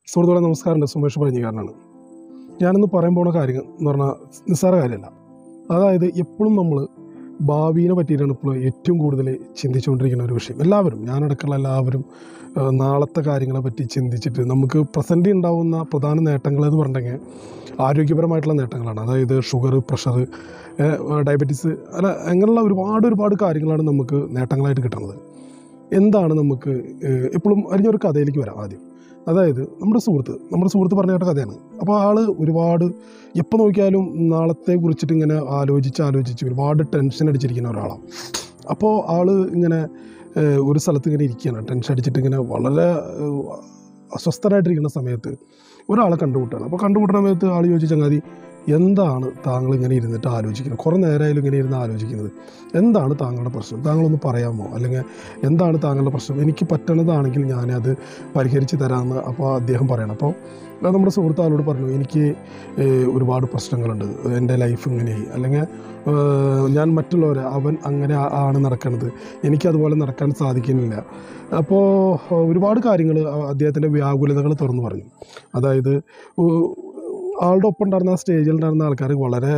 സുഹൃത്തുക്കളെ നമസ്കാരം എൻ്റെ സുമേഷ് പഴഞ്ഞിക്കാരനാണ് ഞാനിന്ന് പറയാൻ പോണ കാര്യം എന്ന് പറഞ്ഞാൽ നിസ്സാര കാര്യമല്ല അതായത് എപ്പോഴും നമ്മൾ ഭാവിയെ പറ്റിയിട്ടാണ് ഇപ്പോൾ ഏറ്റവും കൂടുതൽ ചിന്തിച്ചുകൊണ്ടിരിക്കുന്ന ഒരു വിഷയം എല്ലാവരും ഞാനടക്കമുള്ള എല്ലാവരും ആ, നാളത്തെ കാര്യങ്ങളെ പറ്റി ചിന്തിച്ചിട്ട് നമുക്ക് പ്രസൻറ്റ് ഉണ്ടാവുന്ന പ്രധാന നേട്ടങ്ങൾ എന്ന് പറഞ്ഞിട്ടുണ്ടെങ്കിൽ ആരോഗ്യപരമായിട്ടുള്ള നേട്ടങ്ങളാണ് അതായത് ഷുഗർ പ്രഷർ ഡയബറ്റീസ് അല്ല അങ്ങനെയുള്ള ഒരുപാട് ഒരുപാട് കാര്യങ്ങളാണ് നമുക്ക് നേട്ടങ്ങളായിട്ട് കിട്ടുന്നത് എന്താണ് നമുക്ക് ഏഹ്, എപ്പോഴും അറിഞ്ഞൊരു കഥയിലേക്ക് വരാം ആദ്യം അതായത് നമ്മുടെ സുഹൃത്ത് നമ്മുടെ സുഹൃത്ത് പറഞ്ഞ കേട്ട കഥയാണ് അപ്പോൾ ആൾ ഒരുപാട് എപ്പോൾ നോക്കിയാലും നാളത്തെ കുറിച്ചിട്ട് ഇങ്ങനെ ആലോചിച്ച് ആലോചിച്ച് ഒരുപാട് ടെൻഷൻ അടിച്ചിരിക്കുന്ന ഒരാളാണ് അപ്പോൾ ആൾ ഇങ്ങനെ ഏഹ്, ഒരു സ്ഥലത്ത് ഇങ്ങനെ ഇരിക്കുകയാണ് ടെൻഷൻ അടിച്ചിട്ട് ഇങ്ങനെ വളരെ ഏഹ്, അസ്വസ്ഥനായിട്ടിരിക്കുന്ന സമയത്ത് ഒരാളെ കണ്ടുമുട്ടുകയാണ് അപ്പോൾ കണ്ടുമുട്ടുന്ന സമയത്ത് ആൾ ചോദിച്ചു ചങ്ങാതി എന്താണ് താങ്കൾ ഇങ്ങനെ ഇരുന്നിട്ട് ആലോചിക്കുന്നത് കുറേ നേരമായാലും ഇങ്ങനെ ഇരുന്ന് ആലോചിക്കുന്നത് എന്താണ് താങ്കളുടെ പ്രശ്നം താങ്കളൊന്ന് പറയാമോ അല്ലെങ്കിൽ എന്താണ് താങ്കളുടെ പ്രശ്നം എനിക്ക് പറ്റണതാണെങ്കിൽ ഞാനത് പരിഹരിച്ച് തരാമെന്ന് അപ്പോൾ അദ്ദേഹം പറയണം അപ്പോൾ അത് നമ്മുടെ സുഹൃത്ത് ആളോട് പറഞ്ഞു എനിക്ക് ഏഹ്, ഒരുപാട് പ്രശ്നങ്ങളുണ്ട് എൻ്റെ ലൈഫ് ഇങ്ങനെയായി അല്ലെങ്കിൽ ഏഹ്, ഞാൻ മറ്റുള്ളവരെ അവൻ അങ്ങനെ ആ- ആണ് നടക്കുന്നത് എനിക്കതുപോലെ നടക്കാൻ സാധിക്കുന്നില്ല അപ്പോൾ ഒരുപാട് കാര്യങ്ങൾ അദ്ദേഹത്തിൻ്റെ വ്യാകുലതകൾ തുറന്നു പറഞ്ഞു അതായത് ഉ- ആളുടെ ഒപ്പം ഉണ്ടായിരുന്ന ആ സ്റ്റേജിൽ ഉണ്ടായിരുന്ന ആൾക്കാർ വളരെ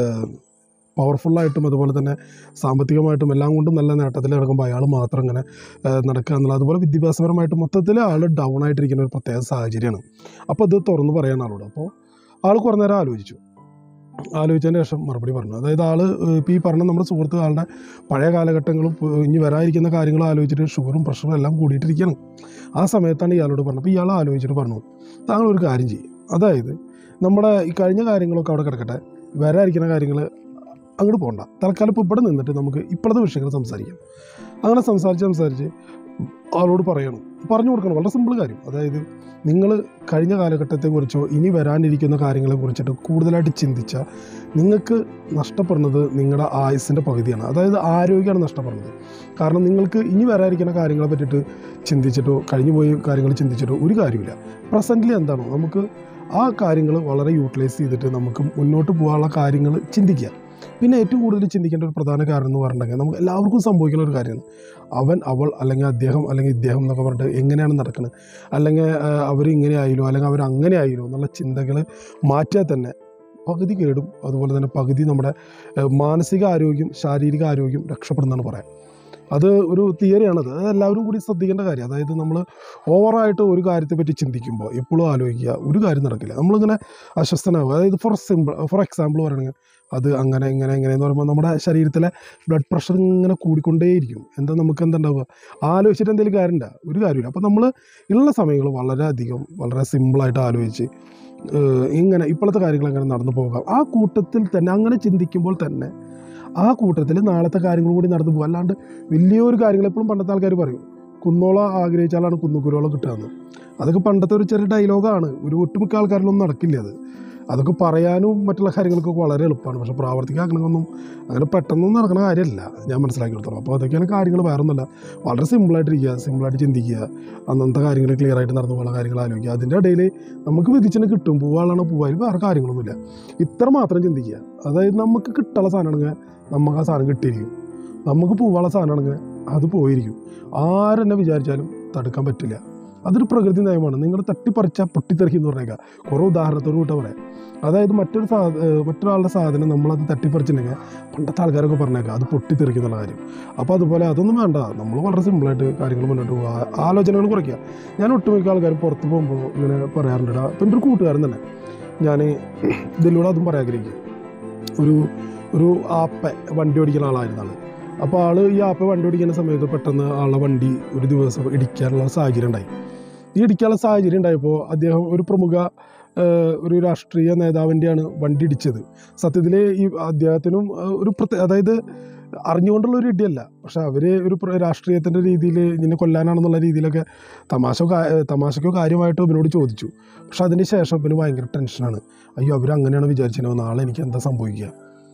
പവർഫുള്ളായിട്ടും അതുപോലെ തന്നെ സാമ്പത്തികമായിട്ടും എല്ലാം കൊണ്ടും നല്ല നേട്ടത്തിൽ ഇറങ്ങുമ്പോൾ അയാൾ മാത്രം ഇങ്ങനെ ഏഹ്, നടക്കുക എന്നുള്ളത് അതുപോലെ വിദ്യാഭ്യാസപരമായിട്ട് മൊത്തത്തിൽ ആൾ ഡൗൺ ആയിട്ടിരിക്കുന്ന ഒരു പ്രത്യേക സാഹചര്യമാണ് അപ്പോൾ ഇത് തുറന്ന് പറയാൻ ആളോട് അപ്പോൾ ആൾ കുറേ നേരം ആലോചിച്ചു ആലോചിച്ചതിന് ശേഷം മറുപടി പറഞ്ഞു അതായത് ആൾ ഇപ്പോൾ ഈ പറഞ്ഞ നമ്മുടെ സുഹൃത്ത് ആളുടെ പഴയ കാലഘട്ടങ്ങളും ഇപ്പൊ ഇനി വരാതിരിക്കുന്ന കാര്യങ്ങളും ആലോചിച്ചിട്ട് ഷുഗറും പ്രഷറും എല്ലാം കൂടിയിട്ടിരിക്കുകയാണ് ആ സമയത്താണ് ഇയാളോട് പറഞ്ഞത് അപ്പോൾ ഇയാൾ ആലോചിച്ചിട്ട് പറഞ്ഞു താങ്കൾ ഒരു കാര്യം ചെയ്യും അതായത് നമ്മുടെ ഈ കഴിഞ്ഞ കാര്യങ്ങളൊക്കെ അവിടെ കിടക്കട്ടെ വരാതിരിക്കുന്ന കാര്യങ്ങൾ അങ്ങോട്ട് പോകണ്ട തൽക്കാലം ഇപ്പോൾ ഇവിടെ നിന്നിട്ട് നമുക്ക് ഇപ്പോഴത്തെ വിഷയങ്ങൾ സംസാരിക്കാം അങ്ങനെ സംസാരിച്ച് സംസാരിച്ച് ആളോട് പറയണം പറഞ്ഞു കൊടുക്കണം വളരെ സിമ്പിൾ കാര്യം അതായത് നിങ്ങൾ കഴിഞ്ഞ കാലഘട്ടത്തെക്കുറിച്ചോ ഇനി വരാനിരിക്കുന്ന കാര്യങ്ങളെ കുറിച്ചിട്ട് കൂടുതലായിട്ട് ചിന്തിച്ചാൽ നിങ്ങൾക്ക് നഷ്ടപ്പെടുന്നത് നിങ്ങളുടെ ആയുസിൻ്റെ പകുതിയാണ് അതായത് ആരോഗ്യമാണ് നഷ്ടപ്പെടുന്നത് കാരണം നിങ്ങൾക്ക് ഇനി വരാനിരിക്കുന്ന കാര്യങ്ങളെ പറ്റിയിട്ട് ചിന്തിച്ചിട്ടോ കഴിഞ്ഞു പോയ കാര്യങ്ങൾ ചിന്തിച്ചിട്ടോ ഒരു കാര്യമില്ല പ്രസൻ്റിൽ എന്താണോ നമുക്ക് ആ കാര്യങ്ങൾ വളരെ യൂട്ടിലൈസ് ചെയ്തിട്ട് നമുക്ക് മുന്നോട്ട് പോകാനുള്ള കാര്യങ്ങൾ ചിന്തിക്കുക പിന്നെ ഏറ്റവും കൂടുതൽ ചിന്തിക്കേണ്ട ഒരു പ്രധാന കാരണം എന്ന് പറഞ്ഞിട്ടുണ്ടെങ്കിൽ നമുക്ക് എല്ലാവർക്കും സംഭവിക്കുന്ന ഒരു കാര്യമാണ് അവൻ അവൾ അല്ലെങ്കിൽ അദ്ദേഹം അല്ലെങ്കിൽ ഇദ്ദേഹം എന്നൊക്കെ പറഞ്ഞിട്ട് എങ്ങനെയാണ് നടക്കുന്നത് അല്ലെങ്കിൽ അവർ ഇങ്ങനെ ആയില്ലോ അല്ലെങ്കിൽ അവർ അങ്ങനെ ആയില്ലോ എന്നുള്ള ചിന്തകൾ മാറ്റിയാൽ തന്നെ പകുതി കേടും അതുപോലെ തന്നെ പകുതി നമ്മുടെ ഏഹ്, മാനസിക ആരോഗ്യം ശാരീരിക ആരോഗ്യം രക്ഷപ്പെടുന്നതാണ് പറയാം അത് ഒരു തിയറിയാണത് അത് എല്ലാവരും കൂടി ശ്രദ്ധിക്കേണ്ട കാര്യം അതായത് നമ്മൾ ഓവറായിട്ട് ഒരു കാര്യത്തെപ്പറ്റി ചിന്തിക്കുമ്പോൾ എപ്പോഴും ആലോചിക്കുക ഒരു കാര്യം നടക്കില്ല നമ്മളിങ്ങനെ അസ്വസ്ഥനാവുക അതായത് ഫോർ സിമ്പിൾ ഫോർ എക്സാമ്പിൾ പറയുകയാണെങ്കിൽ അത് അങ്ങനെ ഇങ്ങനെ ഇങ്ങനെ എന്ന് പറയുമ്പോൾ നമ്മുടെ ശരീരത്തിലെ ബ്ലഡ് പ്രഷർ ഇങ്ങനെ കൂടിക്കൊണ്ടേയിരിക്കും എന്താ നമുക്ക് എന്താ ഉണ്ടാവുക ആലോചിച്ചിട്ട് എന്തെങ്കിലും കാര്യമുണ്ട ഒരു കാര്യമില്ല അപ്പോൾ നമ്മൾ ഉള്ള സമയങ്ങൾ വളരെയധികം വളരെ സിമ്പിളായിട്ട് ആലോചിച്ച് ഏഹ്, ഇങ്ങനെ ഇപ്പോഴത്തെ കാര്യങ്ങൾ അങ്ങനെ നടന്നു പോകാം ആ കൂട്ടത്തിൽ തന്നെ അങ്ങനെ ചിന്തിക്കുമ്പോൾ തന്നെ ആ കൂട്ടത്തിൽ നാളത്തെ കാര്യങ്ങൾ കൂടി നടന്നു പോകും അല്ലാണ്ട് വലിയൊരു കാര്യങ്ങൾ എപ്പോഴും പണ്ടത്തെ ആൾക്കാർ പറയും കുന്നോളം ആഗ്രഹിച്ചാലാണ് കുന്നുകുരോളം കിട്ടുകയെന്ന് അതൊക്കെ പണ്ടത്തെ ഒരു ചെറിയ ഡയലോഗാണ് ഒരു ഒട്ടുമിക്ക ആൾക്കാരിലൊന്നും നടക്കില്ല അത് അതൊക്കെ പറയാനും മറ്റുള്ള കാര്യങ്ങൾക്കൊക്കെ വളരെ എളുപ്പമാണ് പക്ഷെ പ്രാവർത്തികമാക്കണമെന്നൊന്നും അങ്ങനെ പെട്ടെന്നൊന്നും നടക്കുന്ന കാര്യമല്ല ഞാൻ മനസ്സിലാക്കി കൊടുത്തോളാം അപ്പോൾ അതൊക്കെയാണ് കാര്യങ്ങൾ വേറൊന്നുമല്ല വളരെ സിമ്പിളായിട്ടിരിക്കുക സിമ്പിളായിട്ട് ചിന്തിക്കുക അന്നത്തെ കാര്യങ്ങൾ ക്ലിയർ ആയിട്ട് നടന്നു പോകുന്ന കാര്യങ്ങൾ ആലോചിക്കുക അതിൻ്റെ ഇടയിൽ നമുക്ക് വിധിച്ചിന് കിട്ടും പൂവാളാണ് പൂവായി വേറെ കാര്യങ്ങളൊന്നുമില്ല ഇത്ര മാത്രം ചിന്തിക്കുക അതായത് നമുക്ക് കിട്ടുള്ള സാധനമാണെങ്കിൽ നമുക്ക് ആ സാധനം കിട്ടിയിരിക്കും നമുക്ക് പൂവാള സാധനമാണെങ്കിൽ അത് പോയിരിക്കും ആരെന്നെ വിചാരിച്ചാലും തടുക്കാൻ പറ്റില്ല അതൊരു പ്രകൃതി നിയമമാണ് നിങ്ങൾ തട്ടിപ്പറിച്ചാൽ പൊട്ടിത്തെറിക്കും എന്ന് പറഞ്ഞേക്കാം കുറേ ഉദാഹരണത്തോട് കൂട്ട പറയാം അതായത് മറ്റൊരു സാ ഏഹ് മറ്റൊരാളുടെ സാധനം നമ്മളത് തട്ടിപ്പറിച്ചിട്ടുണ്ടെങ്കിൽ പണ്ടത്തെ ആൾക്കാരൊക്കെ പറഞ്ഞേക്കാം അത് പൊട്ടിത്തെറിക്കും എന്നുള്ള കാര്യം അപ്പോൾ അതുപോലെ അതൊന്നും വേണ്ട നമ്മൾ വളരെ സിമ്പിളായിട്ട് കാര്യങ്ങൾ മുന്നോട്ട് പോകുക ആലോചനകൾ കുറയ്ക്കുക ഞാൻ ഒട്ടുമിക്ക ആൾക്കാരും പുറത്ത് പോകുമ്പോൾ ഇങ്ങനെ പറയാറുണ്ട് ഇപ്പം എൻ്റെ ഒരു കൂട്ടുകാരൻ തന്നെ ഞാൻ ഇതിലൂടെ അതും പറയാൻ ആഗ്രഹിക്കും ഒരു ഒരു ആപ്പ വണ്ടി ഓടിക്കുന്ന ആളായിരുന്നു ആള് അപ്പോൾ ആള് ഈ ആപ്പ വണ്ടി ഓടിക്കുന്ന സമയത്ത് പെട്ടെന്ന് ആളുടെ വണ്ടി ഒരു ദിവസം ഇടിക്കാനുള്ള സാഹചര്യം ഉണ്ടായി ഈ ഇടിക്കാനുള്ള സാഹചര്യം ഉണ്ടായപ്പോൾ അദ്ദേഹം ഒരു പ്രമുഖ ഏഹ്, ഒരു രാഷ്ട്രീയ നേതാവിൻ്റെയാണ് വണ്ടി ഇടിച്ചത് സത്യത്തിൽ ഈ അദ്ദേഹത്തിനും ഏഹ്, ഒരു പ്രത്യേക അതായത് അറിഞ്ഞുകൊണ്ടുള്ള ഒരു ഇടിയല്ല പക്ഷെ അവർ ഒരു പ്ര- രാഷ്ട്രീയത്തിൻ്റെ രീതിയിൽ നിന്നെ കൊല്ലാനാണെന്നുള്ള രീതിയിലൊക്കെ തമാശ കാ- ഏഹ്, തമാശക്കോ കാര്യമായിട്ടോ ഇവനോട് ചോദിച്ചു പക്ഷെ അതിന് ശേഷം ഇവന് ഭയങ്കര ടെൻഷനാണ് അയ്യോ അവർ അങ്ങനെയാണ് വിചാരിച്ചത് നാളെ എനിക്ക് എന്താ സംഭവിക്കുക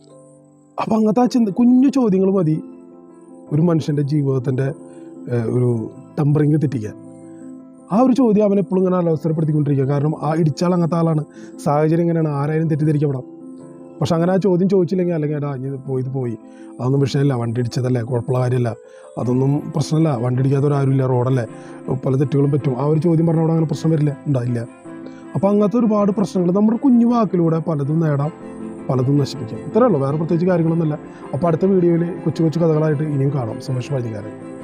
അപ്പം അങ്ങനത്തെ ആ ചിന്ത കുഞ്ഞു ചോദ്യങ്ങൾ മതി ഒരു മനുഷ്യൻ്റെ ജീവിതത്തിൻ്റെ ഏഹ്, ഒരു ടെമ്പറിങ് തെറ്റിക്കാൻ ആ ഒരു ചോദ്യം അവൻ എപ്പോഴും ഇങ്ങനെ അലോസരപ്പെടുത്തിക്കൊണ്ടിരിക്കുക കാരണം ആ ഇടിച്ചാൽ അങ്ങനത്തെ ആളാണ് സാഹചര്യം ഇങ്ങനെയാണ് ആരായാലും തെറ്റിദ്ധരിക്കപ്പെടാം പക്ഷെ അങ്ങനെ ആ ചോദ്യം ചോദിച്ചില്ലെങ്കിൽ അല്ലെങ്കിൽ എടാ ഇനി ഇത് പോയി ഇത് പോയി അതൊന്നും വിഷയമല്ല വണ്ടി ഇടിച്ചതല്ലേ കുഴപ്പമുള്ള കാര്യമല്ല അതൊന്നും പ്രശ്നമല്ല വണ്ടി ഇടിക്കാത്തവരാരുമില്ല റോഡല്ലേ പല തെറ്റുകളും പറ്റും ആ ഒരു ചോദ്യം പറഞ്ഞ അവിടെ അങ്ങനെ പ്രശ്നം വരില്ല ഉണ്ടായില്ല അപ്പോൾ അങ്ങനത്തെ ഒരുപാട് പ്രശ്നങ്ങൾ നമ്മുടെ കുഞ്ഞു വാക്കിലൂടെ പലതും നേടാം പലതും നശിപ്പിക്കാം ഇത്രയേ ഉള്ളൂ വേറെ പ്രത്യേകിച്ച് കാര്യങ്ങളൊന്നുമില്ല അപ്പോൾ അടുത്ത വീഡിയോയിൽ കൊച്ചു കൊച്ചു കഥകളായിട്ട് ഇനിയും കാണാം സുമേഷ് വൈദികാരൻ